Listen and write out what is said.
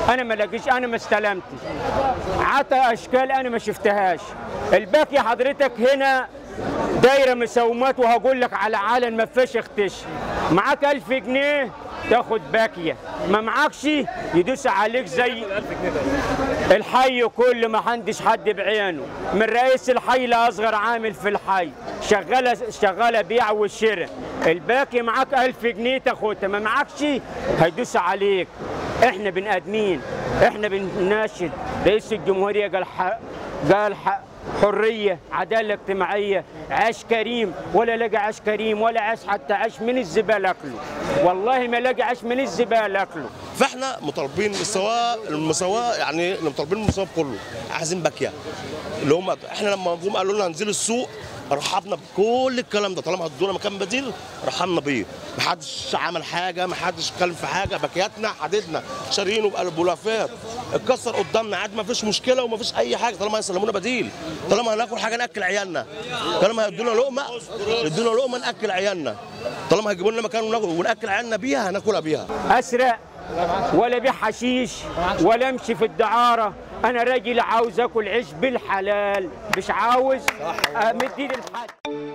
انا ما لاقيش انا ما استلمتش عطى اشكال انا ما شفتهاش الباقي حضرتك هنا دايره مساومات وهقول لك على عالم ما فيش اختش معاك 1000 جنيه تاخد باكيه ما معكش يدوس عليك زي الحي كل ما عندش حد بعينه من رئيس الحي لاصغر عامل في الحي شغاله شغاله بيع وشراء الباقي معاك 1000 جنيه تاخدها ما معكش هيدوس عليك احنا بني ادمين احنا بنناشد رئيس الجمهوريه قال حق قال حق حريه عداله اجتماعيه عيش كريم ولا لقى عيش كريم ولا عيش حتى عيش من الزباله اكله والله ما لقى عيش من الزباله اكله فاحنا مطالبين المساواه المساواه يعني مطالبين المساواه كله عايزين باكيه اللي هم احنا لما جم قالوا لنا هننزل السوق رحبنا بكل الكلام ده طالما ادونا مكان بديل رحبنا بيه محدش عمل حاجه محدش اتكلم في حاجه باكياتنا حددنا شارينه بالبولافات اتكسر قدامنا عادي ما فيش مشكله وما فيش اي حاجه طالما هيسلمونا بديل طالما هناكل حاجه ناكل عيالنا طالما هيدونا لقمه يدونا لقمه ناكل عيالنا طالما هيجيبوا لنا مكان وناكل وناكل عيالنا بيها هناكلها بيها اسرق ولا بيع حشيش ولا امشي في الدعاره انا راجل عاوز اكل عيش بالحلال مش عاوز امد ايدي لحد